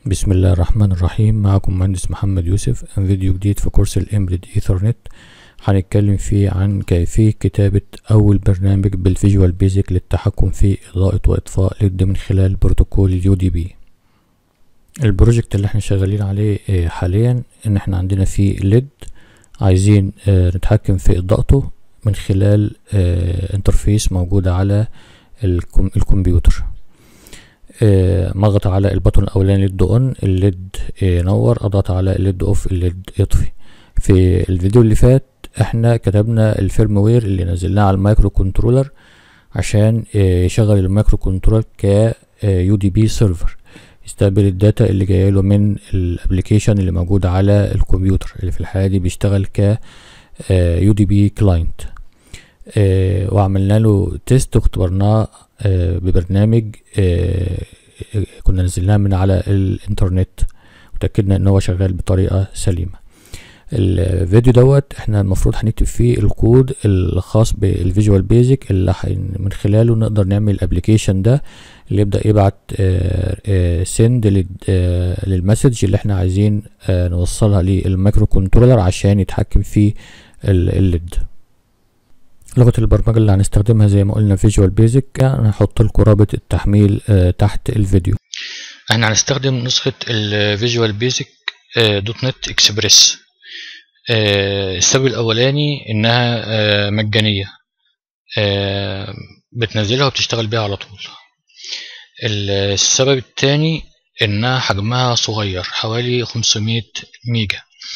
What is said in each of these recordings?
بسم الله الرحمن الرحيم معكم مهندس محمد يوسف فيديو جديد في كورس الامبلد ايثرنت هنتكلم فيه عن كيفية كتابة أول برنامج بالفيجوال بيزك للتحكم في إضاءة وإطفاء ليد من خلال بروتوكول اليو دي بي البروجكت اللي احنا شغالين عليه آه، حاليا ان احنا عندنا فيه ليد عايزين آه، نتحكم في إضاءته من خلال آه، انترفيس موجودة على الكم- الكمبيوتر آه، مضغط على البطن الاولاني ليد اون الليد آه، نور اضغط على الليد اوف الليد يطفي في الفيديو اللي فات احنا كتبنا الفيرم وير اللي نزلناه على المايكرو كنترولر عشان آه، يشغل المايكرو كنترولر ك يو دي بي سيرفر يستقبل الداتا اللي جايه له من الابلكيشن اللي موجود على الكمبيوتر اللي في الحاله دي بيشتغل ك يو دي بي كلاينت وعملنا له تيست واختبرناه آه، ببرنامج آه، كنا نزلناه من على الانترنت وتأكدنا ان هو شغال بطريقة سليمة الفيديو دوت احنا المفروض هنكتب فيه الكود الخاص بالفيجوال بيزك اللي حن- من خلاله نقدر نعمل الابليكيشن ده اللي يبدأ يبعت سند للمسج اللي احنا عايزين آه، نوصلها للمايكرو كنترولر عشان يتحكم في الليد لغة البرمجة اللي هنستخدمها زي ما قلنا فيجوال بيزك هنحط لكم رابط التحميل آه، تحت الفيديو احنا هنستخدم نسخة الفيجوال بيزك دوت نت اكسبريس السبب الاولاني انها آه، مجانية آه، بتنزلها وبتشتغل بيها على طول السبب التاني انها حجمها صغير حوالي 500 ميجا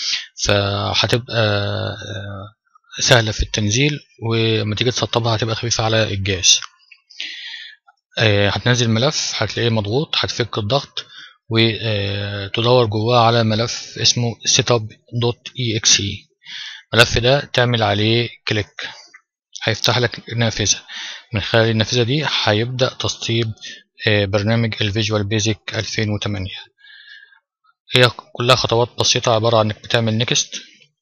فهتبقى آه، سهلة في التنزيل ولما تيجي تسطبها هتبقى خفيفة على الجهاز آه، هتنزل ملف هتلاقيه مضغوط هتفك الضغط وتدور جواه على ملف اسمه setup.exe الملف ده تعمل عليه كليك هيفتح لك نافذة من خلال النافذة دي هيبدأ تسطيب آه، برنامج الفيجوال بيزك 2008 هي كلها خطوات بسيطة عبارة عن انك بتعمل نيكست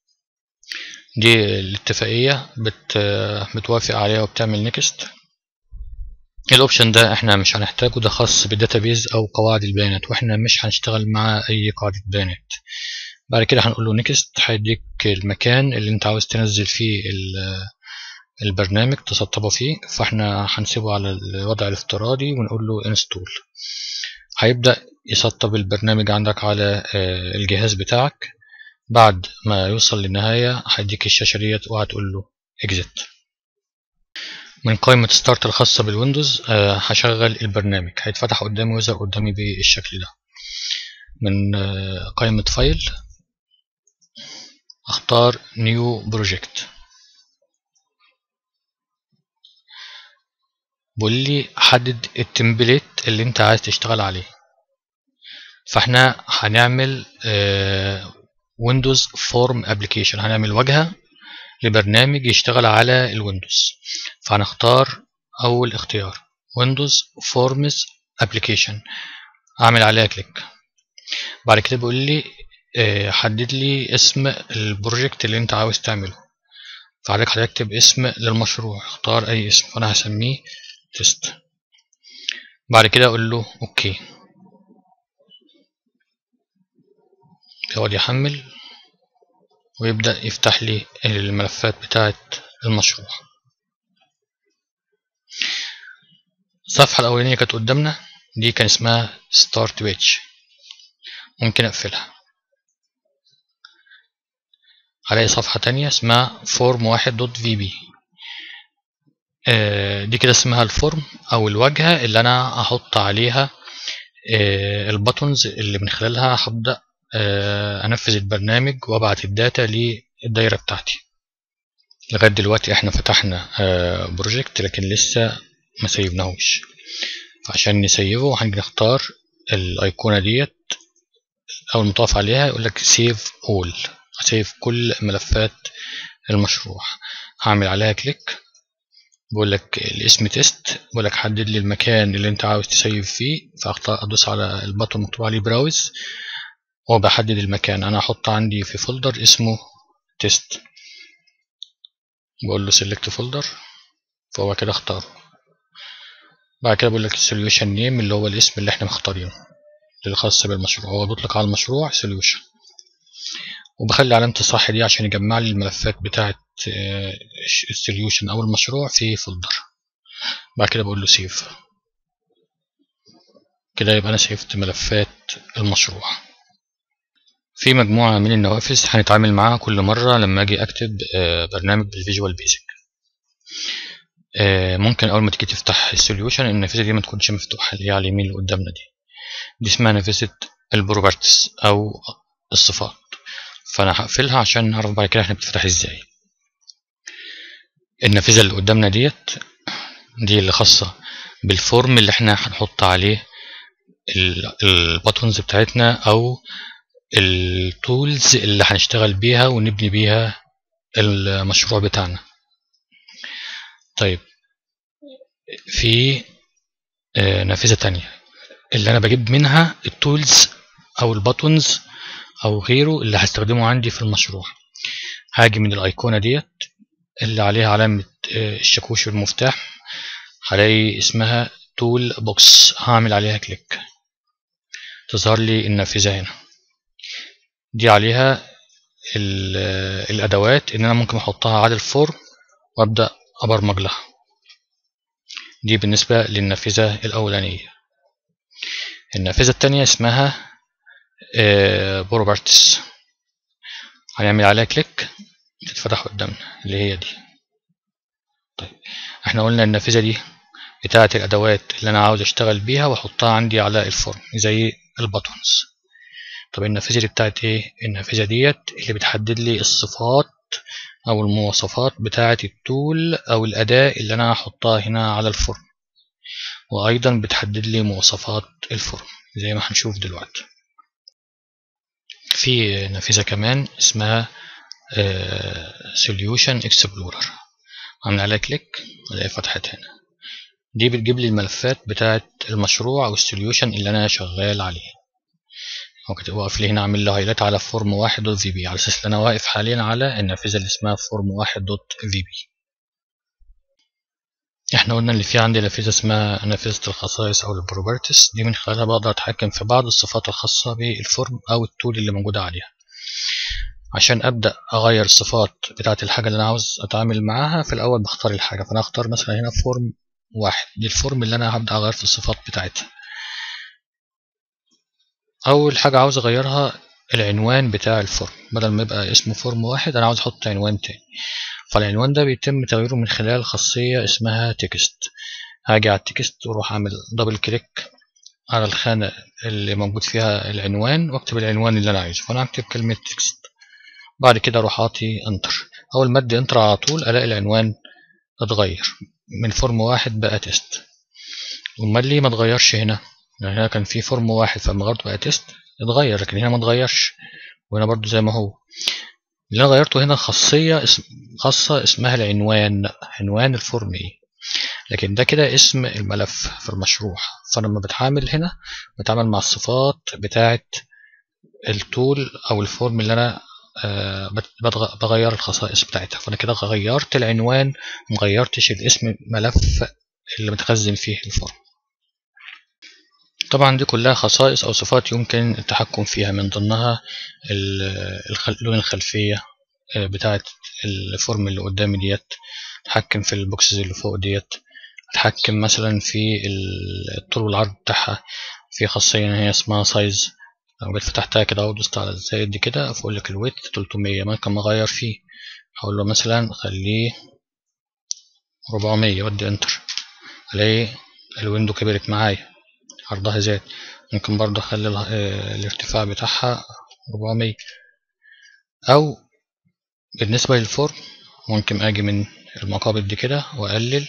دي الاتفاقية بت بتوافق عليها وبتعمل نيكست الاوبشن ده احنا مش هنحتاجه ده خاص بالداتابيز او قواعد البيانات واحنا مش هنشتغل مع اي قاعدة بيانات بعد كده هنقول له نيكست هيديك المكان اللي انت عاوز تنزل فيه ال- البرنامج تسطبه فيه فاحنا هنسيبه على الوضع الافتراضي ونقول له انستول هيبدأ يسطب البرنامج عندك على آه، الجهاز بتاعك بعد ما يوصل للنهاية هيديك الشاشة ديت وهتقول له exit من قائمة ستارت الخاصة بالويندوز آه، هشغل البرنامج هيتفتح قدامي ويظهر قدامي بالشكل ده من آه، قائمة فايل اختار نيو بروجكت بيقول لي حدد التمبليت اللي انت عايز تشتغل عليه فاحنا هنعمل ويندوز فورم ابلكيشن هنعمل واجهة لبرنامج يشتغل على الويندوز فهنختار اول اختيار ويندوز فورمز ابلكيشن اعمل عليها كليك بعد كده بيقول لي آه، حدد لي اسم البروجكت اللي انت عاوز تعمله فعليك هتكتب اسم للمشروع اختار اي اسم وانا هسميه تيست بعد كده اقول له اوكي يقعد يحمل ويبدأ يفتح لي الملفات بتاعة المشروع الصفحة الأولانية كانت قدامنا دي كان اسمها ستارت بيج ممكن أقفلها هلاقي صفحة تانية اسمها فورم واحد دوت في بي دي كده اسمها الفورم أو الواجهة اللي أنا هحط عليها آه، الباتونز اللي من خلالها هبدأ آه، أنفذ البرنامج وأبعت الداتا للدايرة بتاعتي لغاية دلوقتي احنا فتحنا بروجكت لكن لسه ما سيبناهوش فعشان نسيبه هنجي نختار الأيقونة ديت أول ما تقف عليها يقولك سيف أول هسيف كل ملفات المشروع هعمل عليها كليك بقول لك الاسم تيست بقول لك حدد لي المكان اللي انت عاوز تسيف فيه فاختار ادوس على البطن مكتوب عليه براوز وبحدد المكان انا هحط عندي في فولدر اسمه تيست بقول له سيلكت فولدر فهو كده اختاره بعد كده بقول لك السوليوشن نيم اللي هو الاسم اللي احنا مختارينه الخاصة بالمشروع هو بيطلق على المشروع solution وبخلي علامة الصح دي عشان يجمع لي الملفات بتاعة السوليوشن أو المشروع في فولدر بعد كده بقول له سيف كده يبقى أنا سيفت ملفات المشروع في مجموعة من النوافذ هنتعامل معاها كل مرة لما أجي أكتب برنامج بالفيجوال بيزك ممكن أول ما تيجي تفتح السوليوشن النافذة دي ما تكونش مفتوحة اللي هي على اليمين اللي قدامنا دي دي اسمها نافذة البروبرتس أو الصفات فأنا هقفلها عشان نعرف بعد كده احنا بتفتح ازاي النافذة اللي قدامنا ديت دي اللي خاصة بالفورم اللي احنا هنحط عليه الباتونز بتاعتنا أو التولز اللي هنشتغل بيها ونبني بيها المشروع بتاعنا طيب في نافذة تانية اللي أنا بجيب منها التولز أو الباتونز أو غيره اللي هستخدمه عندي في المشروع هاجي من الأيقونة ديت اللي عليها علامة الشاكوش والمفتاح هلاقي اسمها تول بوكس هعمل عليها كليك تظهر لي النافذة هنا دي عليها الأدوات إن أنا ممكن أحطها على الفورم وأبدأ أبرمج لها دي بالنسبة للنافذة الأولانية النافذة التانية اسمها بروبرتس هنعمل عليها كليك تتفتح قدامنا اللي هي دي طيب احنا قلنا النافذة دي بتاعة الأدوات اللي أنا عاوز أشتغل بيها وأحطها عندي على الفورم زي الباتونز طب النافذة دي بتاعت ايه النافذة ديت اللي بتحدد لي الصفات أو المواصفات بتاعة التول أو الأداة اللي أنا هحطها هنا على الفورم وأيضا بتحدد لي مواصفات الفورم زي ما هنشوف دلوقتي في نافذة كمان اسمها Solution Explorer عامل عليها كليك الاقي فتحت هنا دي بتجيب لي الملفات بتاعة المشروع أو السوليوشن اللي أنا شغال عليه ممكن واقف لي هنا عامل له هايلايت على فورم واحد دوت في بي على أساس إن أنا واقف حاليا على النافذة اللي اسمها فورم واحد دوت في بي احنا قلنا اللي في عندي نافذة اسمها نافذة الخصائص أو البروبرتس دي من خلالها بقدر أتحكم في بعض الصفات الخاصة بالفورم أو التول اللي موجودة عليها عشان أبدأ أغير الصفات بتاعة الحاجة اللي أنا عاوز أتعامل معاها في الأول بختار الحاجة فأنا أختار مثلا هنا فورم واحد دي الفورم اللي أنا هبدأ أغير في الصفات بتاعتها أول حاجة عاوز أغيرها العنوان بتاع الفورم بدل ما يبقى اسمه فورم واحد أنا عاوز أحط عنوان تاني فالعنوان ده بيتم تغييره من خلال خاصية اسمها تكست هاجي على التكست واروح اعمل دبل كليك على الخانة اللي موجود فيها العنوان واكتب العنوان اللي انا عايزه فانا هكتب كلمة تكست بعد كده اروح اعطي انتر اول ما ادي انتر على طول الاقي العنوان اتغير من فورم واحد بقى تيست امال ليه ما اتغيرش هنا يعني هنا كان في فورم واحد فلما غيرته بقى تيست اتغير لكن هنا ما اتغيرش وهنا برضو زي ما هو اللي انا غيرته هنا خاصية اسم خاصة اسمها العنوان عنوان الفورم ايه لكن ده كده اسم الملف في المشروع فلما بتعامل هنا بتعامل مع الصفات بتاعة التول او الفورم اللي انا آه بغير الخصائص بتاعتها فانا كده غيرت العنوان مغيرتش الاسم ملف اللي متخزن فيه الفورم طبعا دي كلها خصائص أو صفات يمكن التحكم فيها من ضمنها لون الخلفية بتاعة الفورم اللي قدامي ديت أتحكم في البوكسز اللي فوق ديت أتحكم مثلا في الطول والعرض بتاعها في خاصية هي اسمها سايز لو جيت فتحتها كده ودوست على الزائد دي كده فأقول لك الويت 300 ممكن أغير فيه هقول له مثلا خليه 400 وادي انتر الاقي الويندو كبرت معايا عرضها زاد ممكن برضه اخلي الارتفاع بتاعها 400 او بالنسبة للفورم ممكن اجي من المقابل دي كده واقلل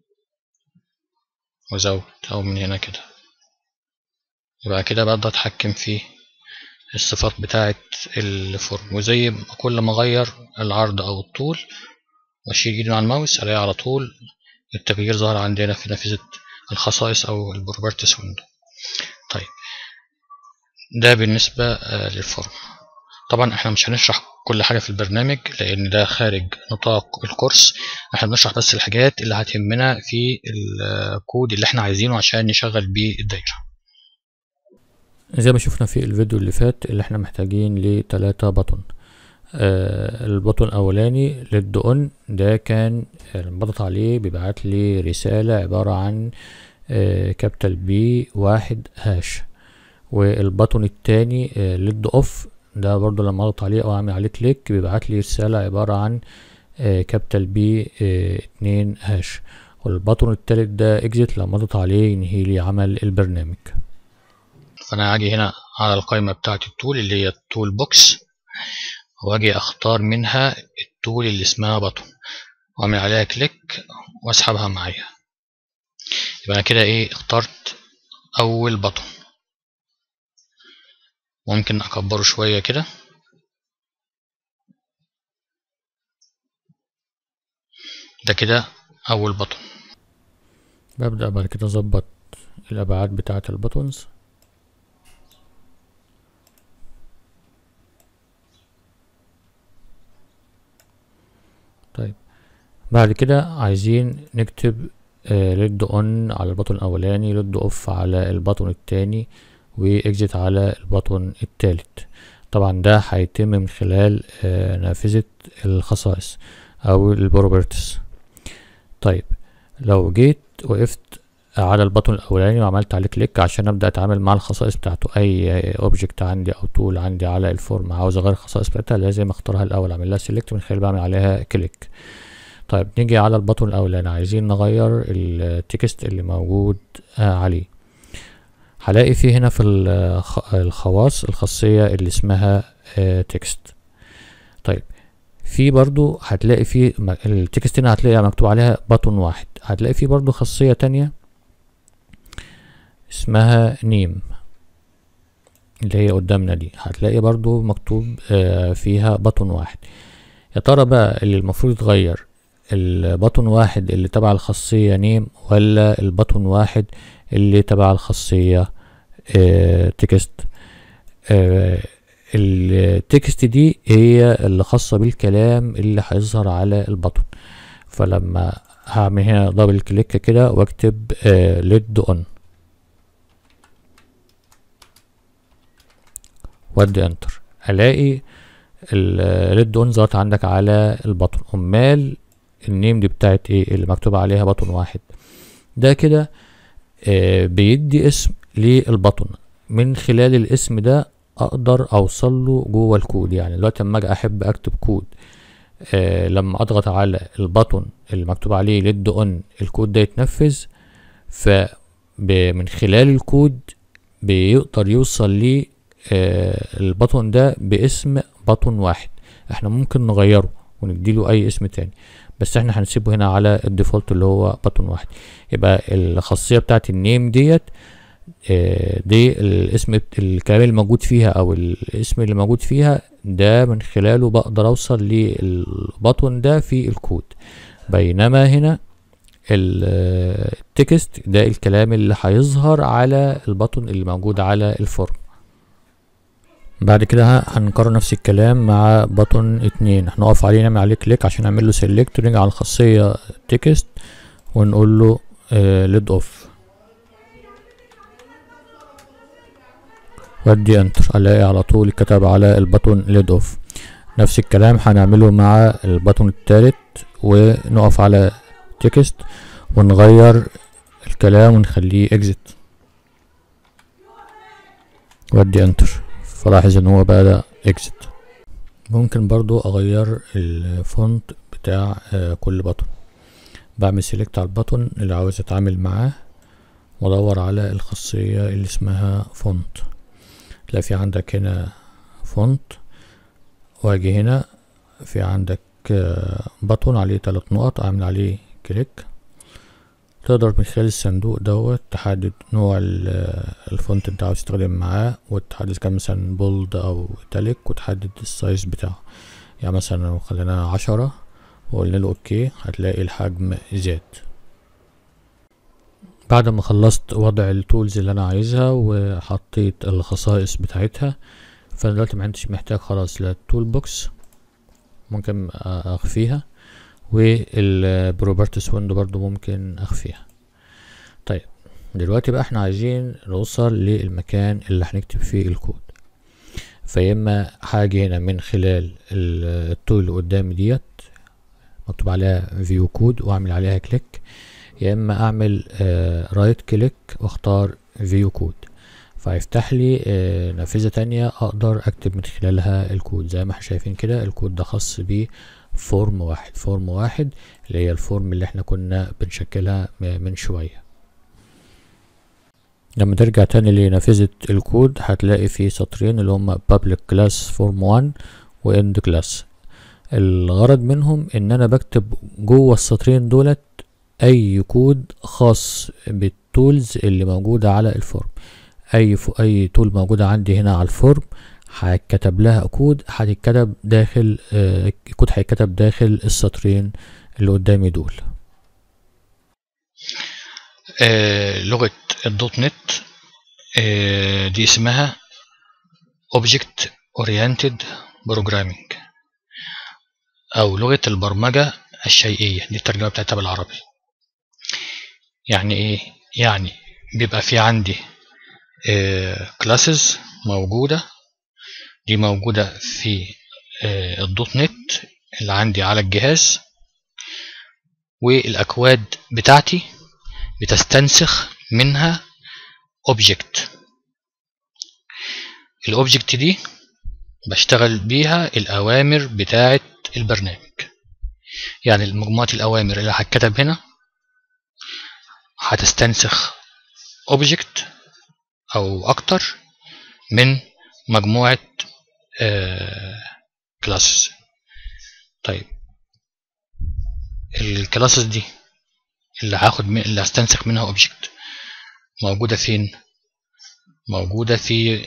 وازود او من هنا كده يبقى كده بقدر اتحكم في الصفات بتاعة الفورم وزي كل ما اغير العرض او الطول واشيل ايدي مع الماوس الاقي على طول التغيير ظهر عندنا في نافذة الخصائص او البروبرتس ويندو طيب ده بالنسبة للفورم طبعا احنا مش هنشرح كل حاجة في البرنامج لان ده خارج نطاق الكورس احنا بنشرح بس الحاجات اللي هتهمنا في الكود اللي احنا عايزينه عشان نشغل بيه الدايرة زي ما شفنا في الفيديو اللي فات اللي احنا محتاجين لتلاتة بطن آه البطن الاولاني ليد اون ده كان لما بضغط عليه بيبعت لي رسالة عبارة عن آه كابيتال بي واحد هاش والبطن التاني آه ليد اوف ده برضو لما اضغط عليه او اعمل عليه كليك بيبعت لي رسالة عبارة عن آه كابيتال بي آه اتنين هاش والبطن التالت ده اكزيت لما اضغط عليه ينهي لي عمل البرنامج فانا هاجي هنا على القائمة بتاعة التول اللي هي التول بوكس واجي اختار منها التول اللي اسمها بطن واعمل عليها كليك واسحبها معايا يبقى انا كده ايه اخترت اول بطن ممكن اكبره شوية كده ده كده اول بطن ببدأ بعد كده اظبط الابعاد بتاعة البطنز طيب بعد كده عايزين نكتب ليد اون على البطن الاولاني ليد اوف على البطن التاني واكزيت على البطن التالت طبعا ده هيتم من خلال آه نافذة الخصائص او البروبرتس طيب لو جيت وقفت على البطن الاولاني وعملت عليه كليك عشان ابدا اتعامل مع الخصائص بتاعته اي اوبجكت عندي او تول عندي على الفورم عاوز اغير الخصائص بتاعتها لازم اختارها الاول اعمل لها سيلكت من خلال بعمل عليها كليك طيب نيجي على البطن الاولاني عايزين نغير التكست اللي موجود عليه هلاقي في هنا في الخواص الخاصية اللي اسمها تكست طيب في برضو هتلاقي في التكست هنا هتلاقي مكتوب عليها بطن واحد هتلاقي في برضو خاصية تانية اسمها نيم اللي هي قدامنا دي هتلاقي برضو مكتوب فيها بطن واحد يا ترى بقى اللي المفروض يتغير البطن واحد اللي تبع الخاصية نيم ولا البطن واحد اللي تبع الخاصية اه تكست اه التكست دي هي اللي خاصة بالكلام اللي هيظهر على البطن فلما هعمل هنا دبل كليك كده واكتب اه ليد اون وادي انتر الاقي الليد اون ظهرت عندك على البطن امال النيم دي بتاعت ايه اللي مكتوب عليها بطن واحد ده كده آه بيدي اسم للبطن من خلال الاسم ده اقدر اوصل له جوه الكود يعني دلوقتي لما اجي احب اكتب كود آه لما اضغط على البطن اللي مكتوب عليه ليد اون الكود ده يتنفذ فمن خلال الكود بيقدر يوصل لي آه البطن ده باسم بطن واحد احنا ممكن نغيره ونديله اي اسم تاني بس احنا هنسيبه هنا على الديفولت اللي هو بطن واحد يبقى الخاصية بتاعت النيم ديت اه دي الاسم الكلام اللي موجود فيها او الاسم اللي موجود فيها ده من خلاله بقدر اوصل للبطن ده في الكود بينما هنا التكست ده الكلام اللي هيظهر على البطن اللي موجود على الفورم بعد كده هنكرر نفس الكلام مع بطن اتنين هنقف عليه نعمل عليه كليك عشان نعمل له سيلكت ونرجع على الخاصية تكست ونقول له ليد اوف وادي انتر الاقي على طول كتب على البطن ليد اوف نفس الكلام هنعمله مع البطن التالت ونقف على تكست ونغير الكلام ونخليه اكزيت وادي انتر فلاحظ ان هو بقى اكزيت ممكن برضو اغير الفونت بتاع كل بطن بعمل سيلكت على البطن اللي عاوز اتعامل معاه وادور على الخاصية اللي اسمها فونت تلاقي في عندك هنا فونت واجي هنا في عندك بطن عليه تلات نقط اعمل عليه كليك تقدر من خلال الصندوق دوت تحدد نوع الفونت انت عاوز تستخدم معاه وتحدد كان مثلا بولد او تالك وتحدد السايز بتاعه يعني مثلا لو خليناه عشرة وقلنا له اوكي هتلاقي الحجم زاد بعد ما خلصت وضع التولز اللي انا عايزها وحطيت الخصائص بتاعتها فانا دلوقتي ما عنديش محتاج خلاص للتول بوكس ممكن اخفيها والبروبرتس ويندو برضو ممكن اخفيها طيب دلوقتي بقى احنا عايزين نوصل للمكان اللي هنكتب فيه الكود فيا اما هاجي هنا من خلال ال- الطول اللي قدامي ديت مكتوب عليها فيو كود واعمل عليها كليك يا اما اعمل رايت كليك واختار فيو كود فيفتح لي آه، نافذة تانية اقدر اكتب من خلالها الكود زي ما احنا شايفين كده الكود ده خاص بفورم واحد فورم واحد اللي هي الفورم اللي احنا كنا بنشكلها م- من شوية لما ترجع تاني لنافذة الكود هتلاقي فيه سطرين اللي هما public class form 1 و end class الغرض منهم ان انا بكتب جوه السطرين دولت اي كود خاص بالتولز اللي موجودة على الفورم اي ف... اي تول موجودة عندي هنا على الفورم هيتكتب لها كود هتتكتب داخل آه الكود هيتكتب داخل السطرين اللي قدامي دول آه لغة الدوت نت آه دي اسمها Object Oriented Programming أو لغة البرمجة الشيئية دي الترجمة بتاعتها بالعربي يعني إيه؟ يعني بيبقى في عندي كلاسز موجودة دي موجودة في آه الدوت نت اللي عندي على الجهاز والأكواد بتاعتي بتستنسخ منها اوبجكت الاوبجكت دي بشتغل بيها الاوامر بتاعه البرنامج يعني مجموعه الاوامر اللي هتكتب هنا هتستنسخ اوبجكت او اكتر من مجموعه كلاسز طيب الكلاسز دي اللي هاخد من اللي هستنسخ منها اوبجكت موجوده فين موجوده في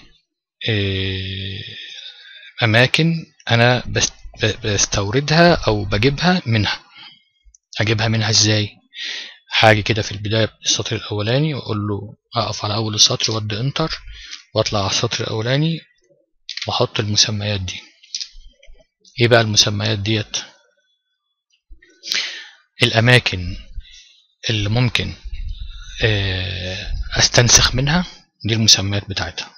اماكن انا بستوردها او بجيبها منها اجيبها منها ازاي حاجه كده في البدايه السطر الاولاني واقول له اقف على اول السطر وادي انتر واطلع على السطر الاولاني واحط المسميات دي ايه بقى المسميات ديت الاماكن اللي ممكن استنسخ منها دي المسميات بتاعتها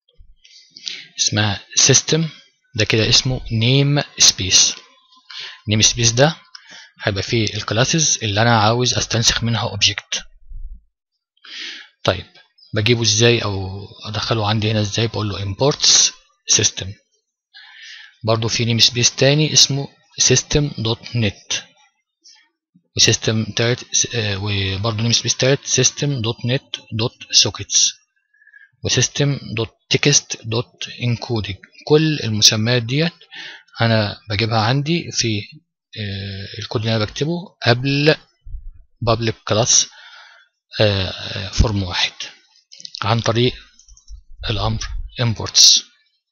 اسمها system ده كده اسمه name space name space ده هيبقى فيه الكلاسز اللي انا عاوز استنسخ منها object طيب بجيبه ازاي او ادخله عندي هنا ازاي بقول له imports system برضو في نيم سبيس تاني اسمه system.net وسيستم تالت وبرضه نيم سبيس تالت سيستم دوت نت دوت سوكيتس وسيستم دوت تكست دوت انكودنج كل المسميات ديت انا بجيبها عندي في الكود اللي انا بكتبه قبل public class فورم واحد عن طريق الامر imports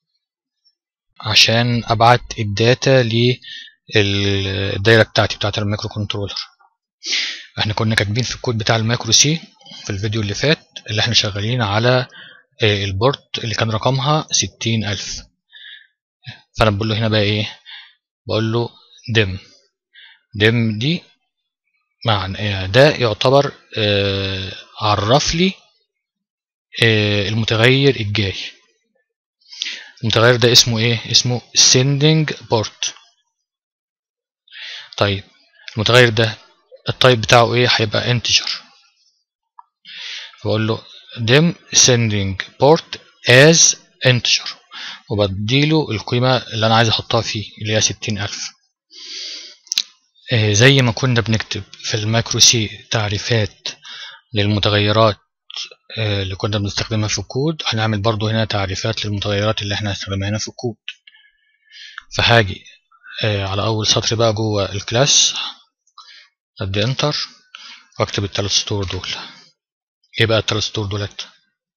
عشان ابعت الداتا للدايره بتاعتي بتاعت المايكرو كنترولر احنا كنا كاتبين في الكود بتاع المايكرو سي في الفيديو اللي فات اللي احنا شغالين على البورت اللي كان رقمها ستين ألف فأنا بقول له هنا بقى إيه بقول له دم دم دي معنى ده يعتبر آه عرف لي آه المتغير الجاي المتغير ده اسمه ايه اسمه sending port طيب المتغير ده التايب بتاعه ايه هيبقى integer فبقول له dim sending port as integer وبديله القيمة اللي أنا عايز أحطها فيه اللي هي ستين ألف آه زي ما كنا بنكتب في المايكرو سي تعريفات للمتغيرات آه اللي كنا بنستخدمها في الكود هنعمل برضو هنا تعريفات للمتغيرات اللي احنا هنستخدمها هنا في الكود فهاجي آه على أول سطر بقى جوه الكلاس أدي انتر واكتب التلات سطور دول ايه بقى التلات سطور دولت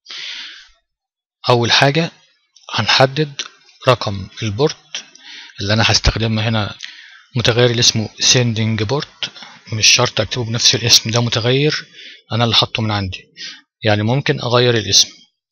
اول حاجة هنحدد رقم البورت اللي انا هستخدمه هنا متغير اللي اسمه sending port مش شرط اكتبه بنفس الاسم ده متغير انا اللي حاطه من عندي يعني ممكن اغير الاسم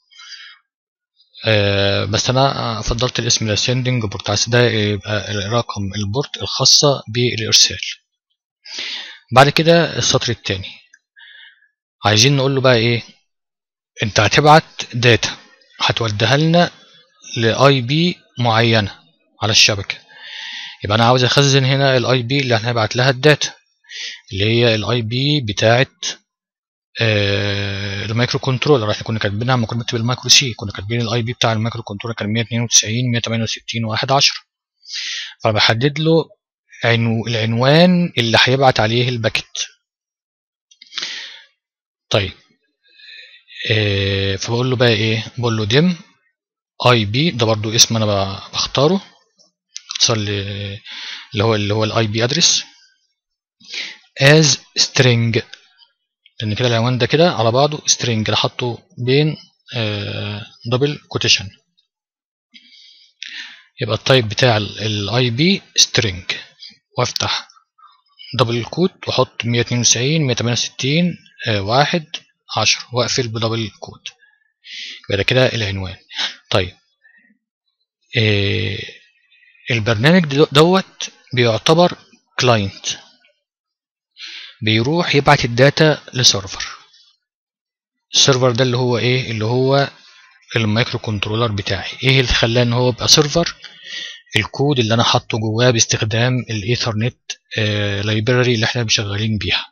آه بس انا فضلت الاسم ده sending port عايز ده يبقى رقم البورت الخاصة بالارسال بعد كده السطر التاني عايزين نقول له بقى ايه انت هتبعت داتا هتوديها لنا لاي بي معينه على الشبكه يبقى انا عاوز اخزن هنا الاي بي اللي هنبعت لها الداتا اللي هي الاي بي بتاعت آه المايكرو كنترولر احنا كنا كاتبينها لما كنا بنكتب المايكرو سي كنا كاتبين الاي بي بتاع المايكرو كنترولر كان 192 168 1 10 فبحدد له عنو العنوان اللي هيبعت عليه الباكت طيب آه فبقول له بقى ايه بقول له ديم اي بي ده برضو اسم انا بختاره اختصار اللي هو اللي هو الاي بي ادرس as string لان كده العنوان ده كده على بعضه string اللي حاطه بين دبل كوتيشن يبقى التايب بتاع الاي بي string وافتح دبل كوت واحط 192 168 واحد 10 واقفل بدبل كوت يبقى ده كده العنوان طيب إيه البرنامج دوت بيعتبر كلاينت بيروح يبعت الداتا لسيرفر السيرفر ده اللي هو ايه اللي هو المايكرو كنترولر بتاعي ايه اللي خلاه ان هو يبقى سيرفر الكود اللي انا حاطه جواه باستخدام الايثرنت آه لايبراري اللي احنا شغالين بيها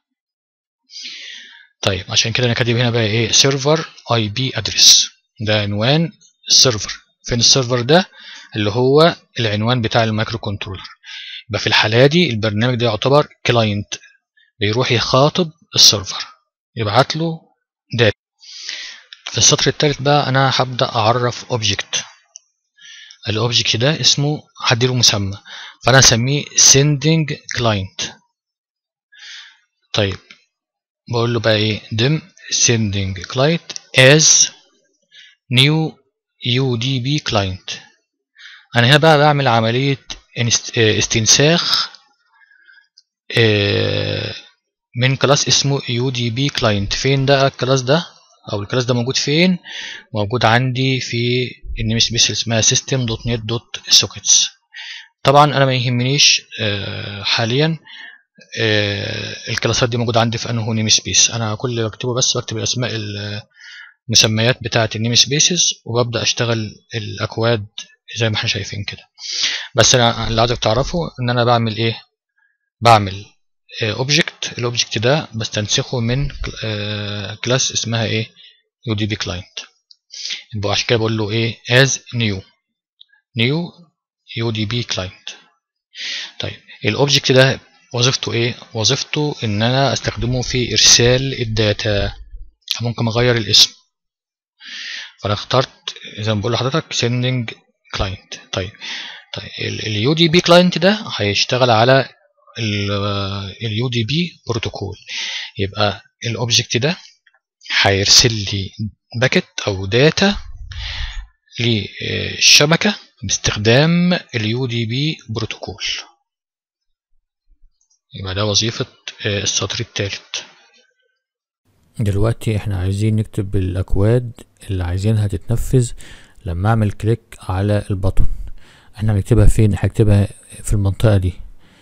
طيب عشان كده انا كاتب هنا بقى ايه سيرفر اي بي ادرس ده عنوان السيرفر فين السيرفر ده اللي هو العنوان بتاع المايكرو كنترولر يبقى في الحالة دي البرنامج ده يعتبر كلاينت بيروح يخاطب السيرفر يبعت له داتا في السطر الثالث بقى انا هبدا اعرف اوبجكت الاوبجكت ده اسمه هديله مسمى فانا هسميه sending client طيب بقول له بقى ايه dim sending client as new udb client انا هنا بقى بعمل عمليه استنساخ من كلاس اسمه udb client فين ده الكلاس ده او الكلاس ده موجود فين موجود عندي في النيم سبيس اللي اسمها system.net.sockets طبعا انا ما يهمنيش حاليا الكلاسات دي موجوده عندي في انه نيم سبيس انا كل اللي بكتبه بس بكتب الاسماء المسميات بتاعه النيم سبيسز وببدا اشتغل الاكواد زي ما احنا شايفين كده بس انا اللي عايزك تعرفه ان انا بعمل ايه بعمل اوبجكت الاوبجكت ده بستنسخه من كلاس اسمها ايه يو دي بي كلاينت يبقى عشان كده بقول له ايه as new new يو دي بي كلاينت طيب الاوبجكت ده وظيفته ايه وظيفته ان انا استخدمه في ارسال الداتا ممكن اغير الاسم فانا اخترت زي ما بقول لحضرتك sending client طيب طيب اليو دي بي كلاينت ده هيشتغل على اليو دي بي بروتوكول يبقى الاوبجكت ده هيرسل لي باكت او داتا للشبكه باستخدام اليو دي بي بروتوكول يبقى ده وظيفه السطر الثالث دلوقتي احنا عايزين نكتب الاكواد اللي عايزينها تتنفذ لما اعمل كليك على البطن احنا هنكتبها فين هنكتبها في المنطقه دي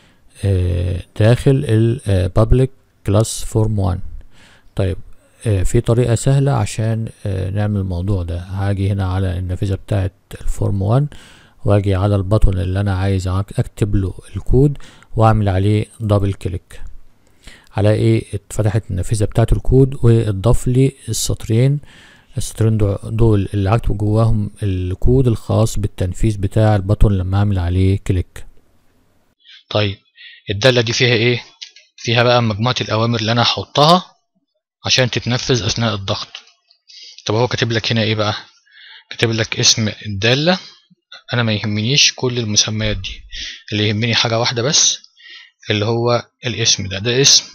داخل ال public class form 1 طيب في طريقة سهلة عشان نعمل الموضوع ده هاجي هنا على النافذة بتاعة الفورم 1 واجي على البطن اللي انا عايز اكتب له الكود واعمل عليه دبل كليك هلاقي ايه اتفتحت النافذة بتاعة الكود واضاف لي السطرين السطرين دول اللي هكتب جواهم الكود الخاص بالتنفيذ بتاع البطن لما اعمل عليه كليك طيب الدالة دي فيها ايه فيها بقى مجموعة الأوامر اللي أنا هحطها عشان تتنفذ أثناء الضغط طب هو كاتب لك هنا ايه بقى كاتب لك اسم الدالة أنا ما يهمنيش كل المسميات دي اللي يهمني حاجة واحدة بس اللي هو الاسم ده ده اسم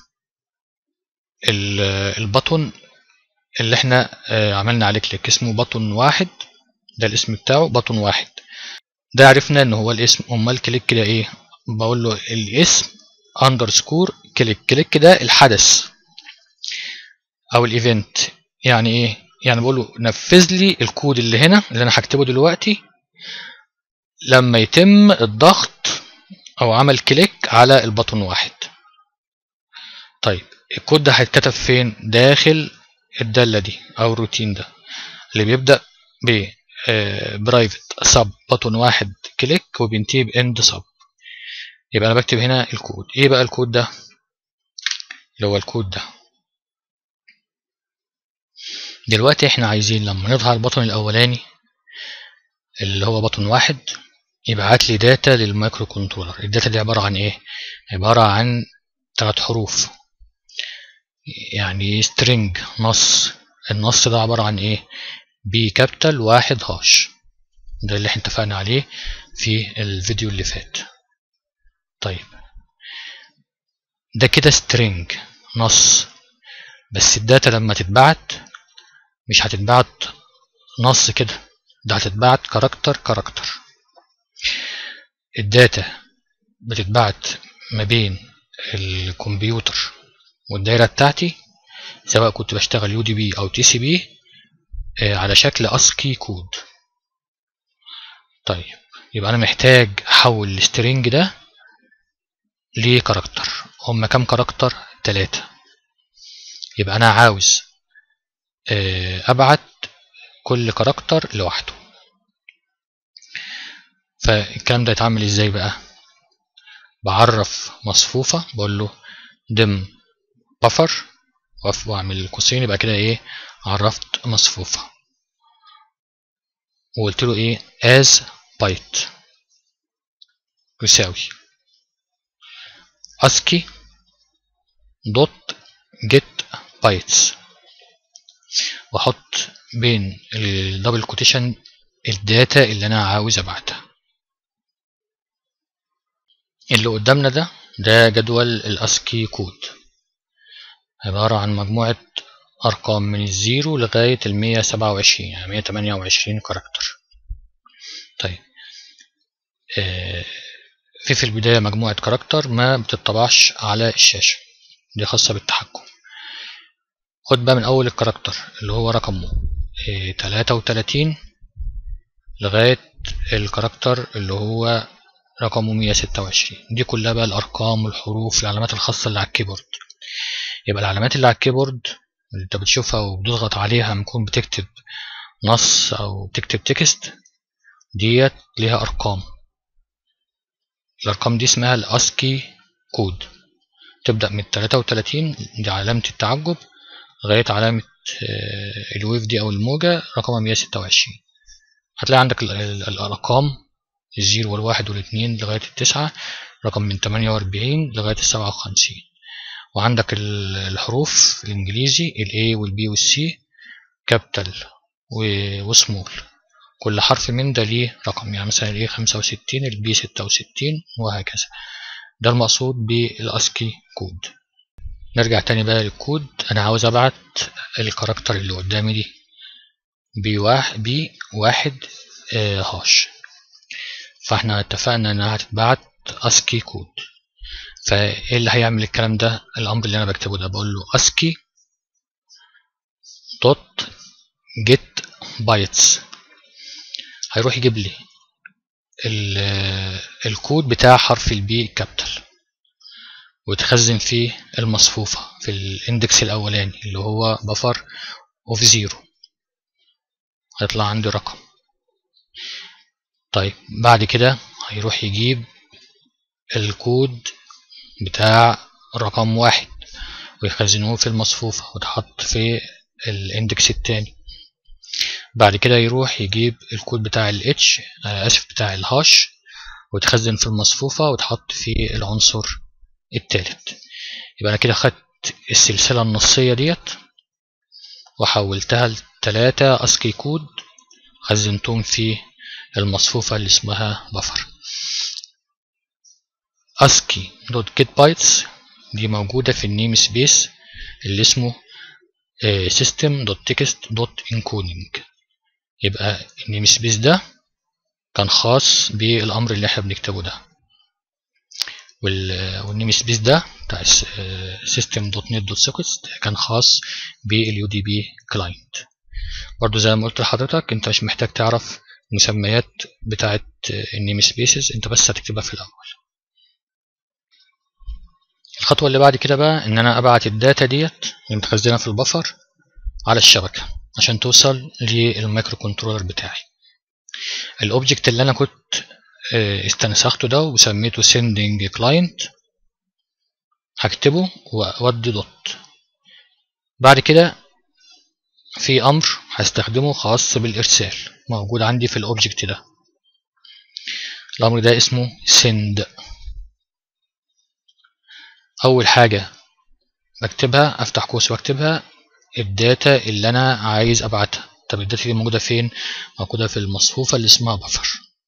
البطن اللي احنا عملنا عليه كليك اسمه بطن واحد ده الاسم بتاعه بطن واحد ده عرفنا ان هو الاسم امال كليك كده ايه بقول له الاسم اندرسكور كليك كليك ده الحدث او الايفنت يعني ايه يعني بقول له نفذ لي الكود اللي هنا اللي انا هكتبه دلوقتي لما يتم الضغط او عمل كليك على البطن واحد طيب الكود ده هيتكتب فين داخل الدالة دي أو الروتين ده اللي بيبدأ ب برايفت سب بطن واحد كليك وبينتهي باند سب يبقى أنا بكتب هنا الكود إيه بقى الكود ده اللي هو الكود ده دلوقتي احنا عايزين لما نظهر البطن الأولاني اللي هو بطن واحد يبعت لي داتا للمايكرو كنترولر الداتا دي عبارة عن ايه عبارة عن ثلاث حروف يعني string نص النص ده عبارة عن ايه بي كابيتال واحد هاش ده اللي احنا اتفقنا عليه في الفيديو اللي فات طيب ده كده string نص بس الداتا لما تتبعت مش هتتبعت نص كده ده هتتبعت كاركتر كاركتر الداتا بتتبعت ما بين الكمبيوتر والدايرة بتاعتي سواء كنت بشتغل يو دي بي او تي سي بي على شكل اسكي كود طيب يبقى انا محتاج احول السترينج ده لكاركتر هما كام كاركتر تلاتة يبقى انا عاوز ابعت كل كاركتر لوحده فالكلام ده يتعمل ازاي بقى بعرف مصفوفة بقول له دم بفر واعمل قوسين يبقى كده ايه عرفت مصفوفة وقلت له ايه as byte يساوي ascii dot get bytes واحط بين الدبل كوتيشن الداتا اللي انا عاوز ابعتها اللي قدامنا ده ده جدول الاسكي كود عبارة عن مجموعة أرقام من الزيرو لغاية المية سبعة وعشرين يعني مية تمانية وعشرين كاركتر طيب آه في في البداية مجموعة كاركتر ما بتطبعش على الشاشة دي خاصة بالتحكم خد بقى من أول الكاركتر اللي هو رقمه تلاتة وتلاتين لغاية الكاركتر اللي هو رقمه مية ستة وعشرين دي كلها بقى الأرقام والحروف العلامات الخاصة اللي على الكيبورد يبقى العلامات اللي على الكيبورد اللي انت بتشوفها وبتضغط عليها لما تكون بتكتب نص او بتكتب تكست ديت ليها ارقام الارقام دي اسمها الاسكي كود تبدا من 33 دي علامه التعجب لغايه علامه الويف دي او الموجه رقمها 126 هتلاقي عندك الارقام الزيرو والواحد والاثنين لغايه التسعة رقم من 48 لغايه السبعة وخمسين وعندك الحروف الانجليزي ال A وال B وال C كابيتال وسمول كل حرف من ده ليه رقم يعني مثلا ال A 65 ال B 66 وهكذا ده المقصود بالاسكي كود نرجع تاني بقى للكود انا عاوز ابعت الكاركتر اللي قدامي دي بي واحد بي واحد آه هاش فاحنا اتفقنا انها هتتبعت اسكي كود فايه اللي هيعمل الكلام ده الامر اللي انا بكتبه ده بقول له اسكي دوت جيت بايتس هيروح يجيب لي الكود بتاع حرف البي كابيتال وتخزن فيه المصفوفة في الاندكس الاولاني اللي هو بفر اوف زيرو هيطلع عندي رقم طيب بعد كده هيروح يجيب الكود بتاع رقم واحد ويخزنوه في المصفوفة وتحط في الاندكس التاني بعد كده يروح يجيب الكود بتاع ال H اسف بتاع الهاش وتخزن في المصفوفة وتحط في العنصر التالت يبقى انا كده خدت السلسلة النصية ديت وحولتها لتلاتة اسكي كود خزنتهم في المصفوفة اللي اسمها بفر اسكي دوت جيت بايتس دي موجودة في النيم سبيس اللي اسمه system دوت تكست دوت encoding يبقى النيم سبيس ده كان خاص بالامر اللي احنا بنكتبه ده والنيم سبيس ده بتاع system دوت نت دوت سوكيتس كان خاص باليو دي بي كلاينت برضو زي ما قلت لحضرتك انت مش محتاج تعرف المسميات بتاعت النيم سبيسز انت بس هتكتبها في الاول الخطوة اللي بعد كده بقى ان انا ابعت الداتا ديت اللي متخزنة في البفر على الشبكة عشان توصل للمايكرو كنترولر بتاعي الاوبجكت اللي انا كنت استنسخته ده وسميته sending client هكتبه واودي دوت بعد كده في امر هستخدمه خاص بالارسال موجود عندي في الاوبجكت ده الامر ده اسمه send اول حاجة بكتبها افتح قوس واكتبها الداتا اللي انا عايز ابعتها طب الداتا دي موجودة فين موجودة في المصفوفة اللي اسمها بفر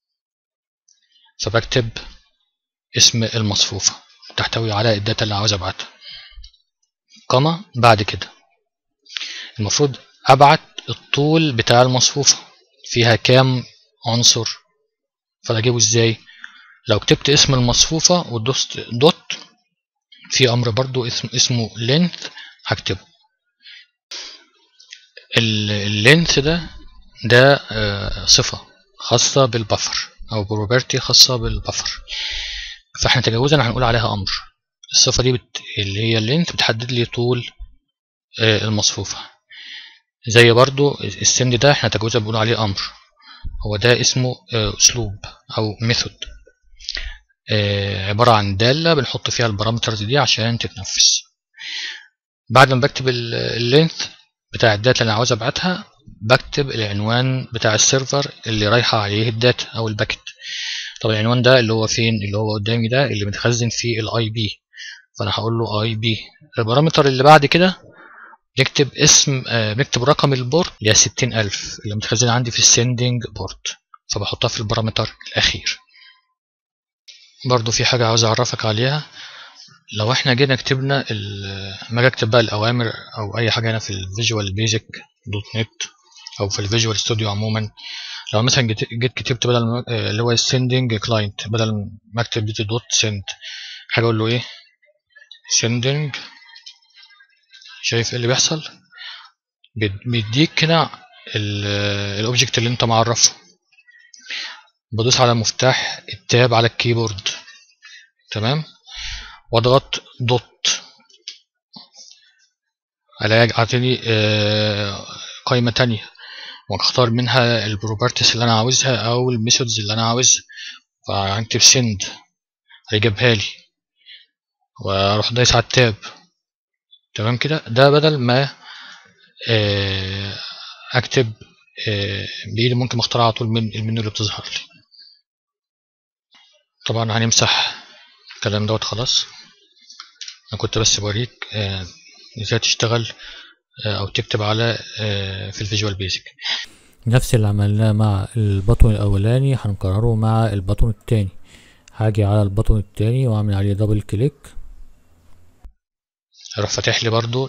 فبكتب اسم المصفوفة تحتوي على الداتا اللي عاوز ابعتها كما بعد كده المفروض ابعت الطول بتاع المصفوفة فيها كام عنصر فده اجيبه ازاي لو كتبت اسم المصفوفة ودوست دوت في امر برضو اسم اسمه length هكتبه اللينث ده ده صفة خاصة بالبفر او بروبرتي خاصة بالبفر فاحنا تجاوزا هنقول عليها امر الصفة دي بت... اللي هي اللينث بتحدد لي طول المصفوفة زي برضو السند ده احنا تجاوزا بنقول عليه امر هو ده اسمه اسلوب او ميثود عبارة عن دالة بنحط فيها البارامترز دي عشان تتنفذ بعد ما بكتب اللينث بتاع الداتا اللي انا عاوز ابعتها بكتب العنوان بتاع السيرفر اللي رايحة عليه الداتا او الباكت طب العنوان ده اللي هو فين اللي هو قدامي ده اللي متخزن فيه الاي بي فانا هقول له اي بي البارامتر اللي بعد كده نكتب اسم آه نكتب رقم البورت اللي هي 60000 اللي متخزن عندي في السندنج بورت فبحطها في البارامتر الاخير برضو في حاجة عاوز اعرفك عليها لو احنا جينا كتبنا ما اجي اكتب بقى الاوامر او اي حاجه هنا في الفيجوال بيزك دوت نت او في الفيجوال ستوديو عموما لو مثلا جيت, جيت كتبت بدل اللي هو السندنج كلاينت بدل ما اكتب دي دوت سند حاجه اقول له ايه سندنج شايف ايه اللي بيحصل بيديك كده الاوبجكت اللي انت معرفه بدوس على مفتاح التاب على الكيبورد تمام واضغط دوت الاقي اعطيني قائمه تانية واختار منها البروبرتيز اللي انا عاوزها او الميثودز اللي انا عاوزها فهكتب سند هيجيبها لي واروح دايس على التاب تمام كده ده بدل ما اكتب بايدي ممكن اختار على طول من المنيو اللي بتظهر لي طبعا هنمسح الكلام دوت خلاص انا كنت بس بوريك ازاي تشتغل او تكتب على في الفيجوال بيزك نفس اللي عملناه مع البطن الاولاني هنكرره مع البطن التاني هاجي على البطن التاني واعمل عليه دبل كليك هروح فاتح لي برضو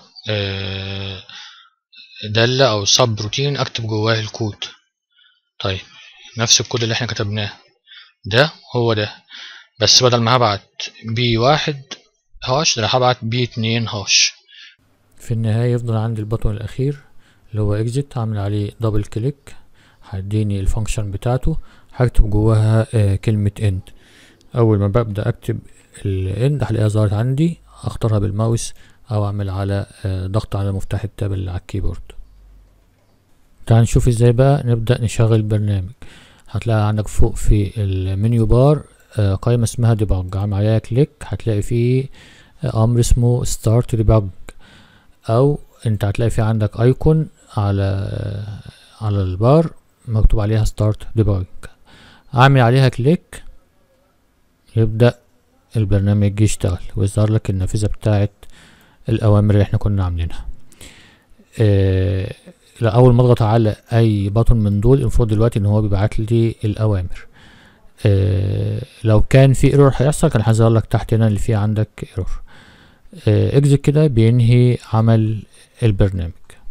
دالة او سب روتين اكتب جواه الكود طيب نفس الكود اللي احنا كتبناه ده هو ده بس بدل ما هبعت بي واحد هاش ده هبعت بي اتنين هاش في النهاية يفضل عندي البطن الأخير اللي هو اكزيت هعمل عليه دبل كليك هيديني الفانكشن بتاعته هكتب جواها آه كلمة اند أول ما ببدأ أكتب الاند هلاقيها ظهرت عندي أختارها بالماوس أو أعمل على آه ضغط على مفتاح التاب اللي على الكيبورد تعال نشوف ازاي بقى نبدأ نشغل البرنامج هتلاقي عندك فوق في المنيو بار آه قائمة اسمها ديباج عامل عليها كليك هتلاقي فيه أمر اسمه ستارت ديباج او انت هتلاقي في عندك ايكون على على البار مكتوب عليها ستارت ديباج اعمل عليها كليك يبدأ البرنامج يشتغل ويظهر لك النافذة بتاعت الاوامر اللي احنا كنا عاملينها اه لا اول ما اضغط على اي بطن من دول المفروض دلوقتي ان هو بيبعت لي الاوامر اه لو كان في ايرور هيحصل كان هيظهر لك تحت هنا اللي فيه عندك ايرور اكزit كده بينهي عمل البرنامج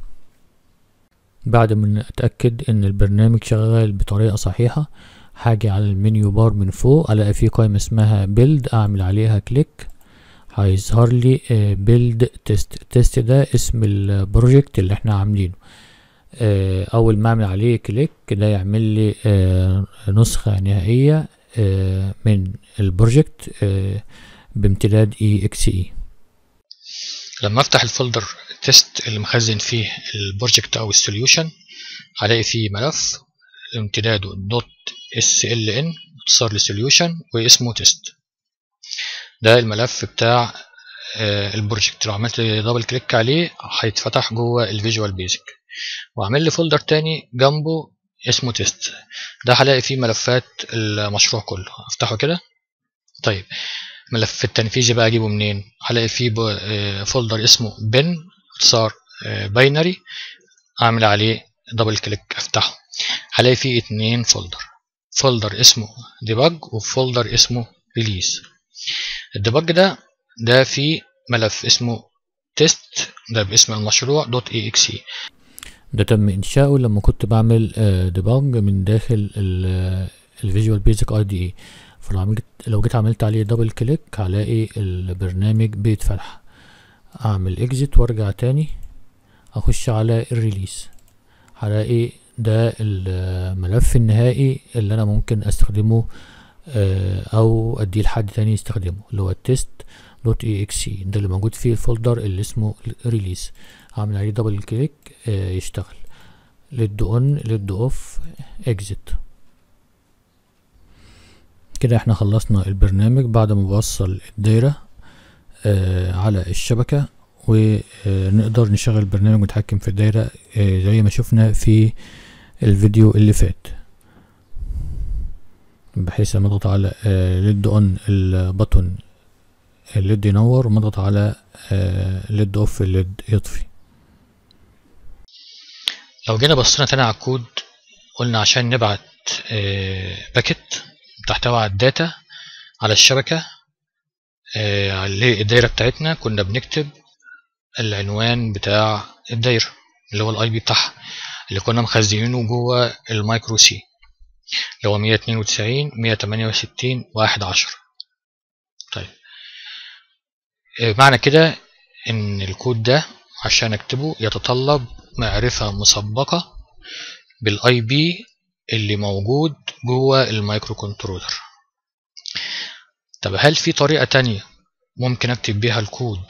بعد ما اتاكد ان البرنامج شغال بطريقه صحيحه هاجي على المنيو بار من فوق الاقي في قائمه اسمها بيلد اعمل عليها كليك هيظهر لي بيلد تيست تيست ده اسم البروجكت اللي احنا عاملينه اول ما اعمل عليه كليك ده يعمل لي نسخه نهائيه من البروجكت بامتداد اي اكس اي لما افتح الفولدر تيست اللي مخزن فيه البروجكت او السوليوشن هلاقي فيه ملف امتداده دوت اس ال ان اختصار لسوليوشن واسمه تيست ده الملف بتاع البروجكت لو عملت دبل كليك عليه هيتفتح جوه الفيجوال بيزك واعمل لي فولدر تاني جنبه اسمه تيست ده هلاقي فيه ملفات المشروع كله افتحه كده طيب ملف التنفيذي بقى اجيبه منين هلاقي فيه فولدر اسمه بن اختصار باينري اعمل عليه دبل كليك افتحه هلاقي فيه اتنين فولدر فولدر اسمه ديباج وفولدر اسمه ريليز الديباج ده ده فيه ملف اسمه تيست ده باسم المشروع دوت اي اكس اي ده تم انشاؤه لما كنت بعمل ديباج من داخل الفيجوال بيزك اي دي اي فلو جيت لو جيت عملت عليه دبل كليك هلاقي البرنامج بيتفتح اعمل اكزيت وارجع تاني اخش على الريليز هلاقي ده الملف النهائي اللي انا ممكن استخدمه او اديه لحد تاني يستخدمه اللي هو التست دوت اي اكس اي ده اللي موجود فيه الفولدر اللي اسمه ريليز اعمل عليه دبل كليك يشتغل ليد اون ليد اوف اكزيت كده احنا خلصنا البرنامج بعد ما بوصل الدايرة آه على الشبكة ونقدر نشغل البرنامج ونتحكم في الدايرة آه زي ما شفنا في الفيديو اللي فات بحيث لما اضغط على آه ليد اون البطن الليد ينور وما اضغط على ليد اوف الليد يطفي لو جينا بصينا تاني على الكود قلنا عشان نبعت باكت تحتوي على الداتا على الشبكة آه للدايرة بتاعتنا كنا بنكتب العنوان بتاع الدايرة اللي هو الاي بي بتاعها اللي كنا مخزنينه جوه المايكرو سي اللي هو 192 168 واحد عشرة طيب آه معنى كده ان الكود ده عشان اكتبه يتطلب معرفة مسبقة بالاي بي اللي موجود جوه المايكرو كنترولر طب هل في طريقة تانية ممكن اكتب بيها الكود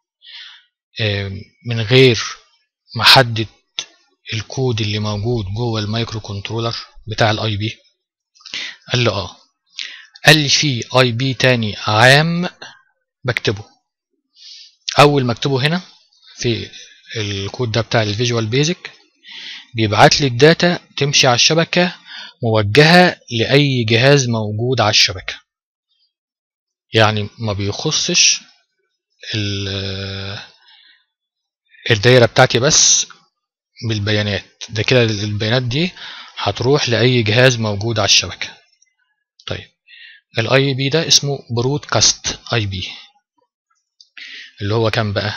من غير ما احدد الكود اللي موجود جوه المايكرو كنترولر بتاع الاي بي قال لي اه قال لي في اي بي تاني عام بكتبه اول ما اكتبه هنا في الكود ده بتاع الفيجوال بيزك بيبعت لي الداتا تمشي على الشبكة موجهة لأي جهاز موجود على الشبكة يعني ما بيخصش الدايرة بتاعتي بس بالبيانات ده كده البيانات دي هتروح لأي جهاز موجود على الشبكة طيب الاي بي ده اسمه برودكاست اي بي اللي هو كام بقى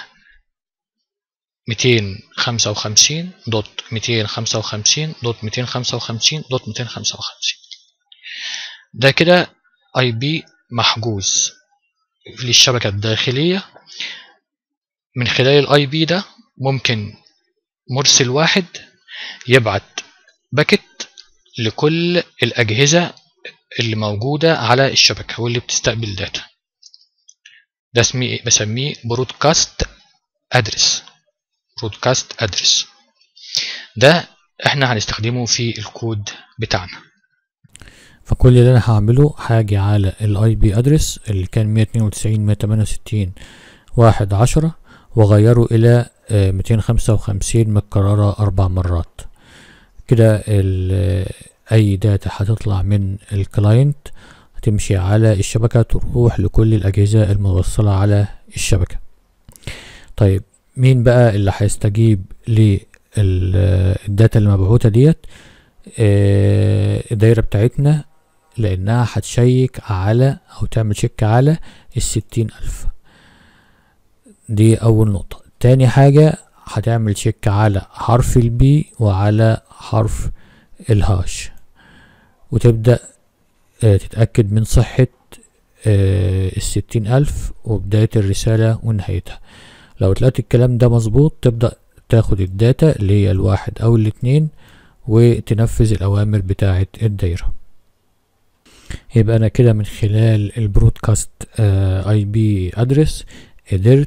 255 دوت 255 دوت 255 دوت 255 ده كده اي بي محجوز للشبكة الداخلية من خلال الاي بي ده ممكن مرسل واحد يبعت باكت لكل الأجهزة اللي موجودة على الشبكة واللي بتستقبل داتا ده اسمي بسميه برودكاست ادرس برودكاست ادرس ده احنا هنستخدمه في الكود بتاعنا فكل اللي انا هعمله هاجي على الاي بي ادرس اللي كان 192 168 واحد عشرة واغيره الى 255 متكررة اربع مرات كده اي داتا هتطلع من الكلاينت هتمشي على الشبكة تروح لكل الاجهزة الموصلة على الشبكة طيب مين بقى اللي هيستجيب للداتا اللي مبعوثة ديت الدايرة بتاعتنا لانها هتشيك على او تعمل شيك على الستين الف دي اول نقطة تاني حاجة هتعمل شيك على حرف البي وعلى حرف الهاش وتبدأ تتأكد من صحة الستين ألف وبداية الرسالة ونهايتها لو تلاقيت الكلام ده مظبوط تبدأ تاخد الداتا اللي هي الواحد أو الاتنين وتنفذ الأوامر بتاعة الدايرة يبقى أنا كده من خلال البرودكاست اي بي ادرس قدرت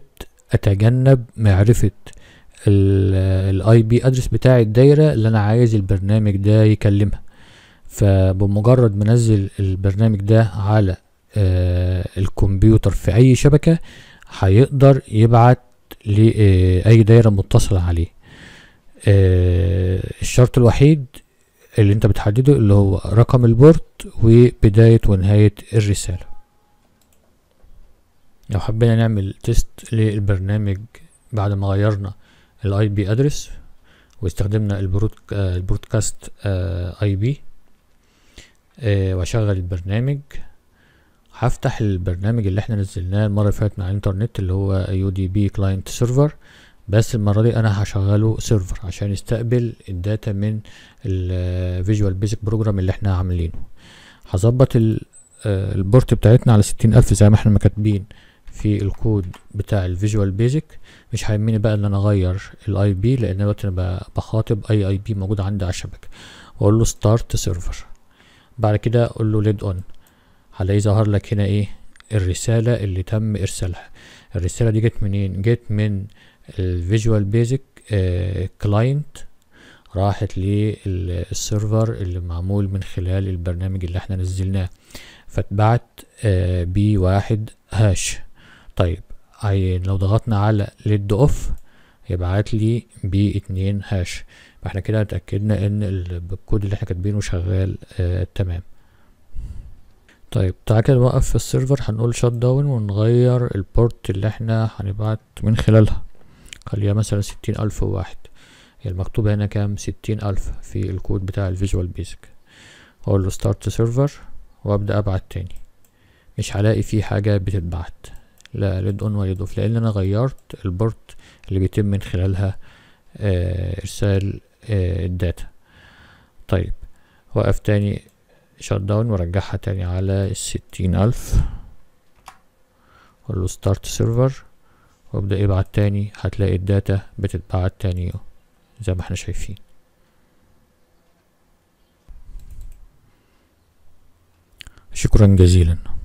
اتجنب معرفة الاي بي ادرس بتاع الدايرة اللي انا عايز البرنامج ده يكلمها فبمجرد ما انزل البرنامج ده على آه الكمبيوتر في اي شبكة هيقدر يبعت لأي دايرة متصلة عليه آه الشرط الوحيد اللي انت بتحدده اللي هو رقم البورت وبداية ونهاية الرسالة لو حبينا نعمل تيست للبرنامج بعد ما غيرنا الاي بي ادرس واستخدمنا البرودكاست اي بي واشغل البرنامج هفتح البرنامج اللي احنا نزلناه المره اللي فاتت مع الانترنت اللي هو يو دي بي كلاينت سيرفر بس المره دي انا هشغله سيرفر عشان يستقبل الداتا من الفيجوال بيزك بروجرام اللي احنا عاملينه هظبط البورت بتاعتنا على ستين الف زي ما احنا ما كاتبين في الكود بتاع الفيجوال بيزك مش هيهمني بقى ان انا اغير الاي بي لان دلوقتي انا بخاطب اي اي بي موجود عندي على الشبكه واقول له ستارت سيرفر بعد كده اقول له ليد اون هلاقي ظهر لك هنا ايه الرساله اللي تم ارسالها الرساله دي جت منين جت من الفيجوال بيزك كلاينت راحت للسيرفر اللي معمول من خلال البرنامج اللي احنا نزلناه فاتبعت بي واحد هاش طيب لو ضغطنا على ليد اوف يبعت لي بي اتنين هاش فاحنا كده اتأكدنا ان الكود اللي احنا كاتبينه شغال آه تمام طيب تعالى كده نوقف في السيرفر هنقول شات داون ونغير البورت اللي احنا هنبعت من خلالها خليها مثلا ستين الف وواحد هي المكتوبة هنا كام ستين الف في الكود بتاع الفيجوال بيزك اقول له ستارت سيرفر وابدأ ابعت تاني مش هلاقي فيه حاجة بتتبعت لا ليد اون وليد اوف لان انا غيرت البورت اللي بيتم من خلالها آه ارسال آه الداتا طيب وقف تاني شات داون ورجعها تاني على الستين الف اقول له ستارت سيرفر وابدأ يبعت تاني هتلاقي الداتا بتتبعت تاني زي ما احنا شايفين شكرا جزيلا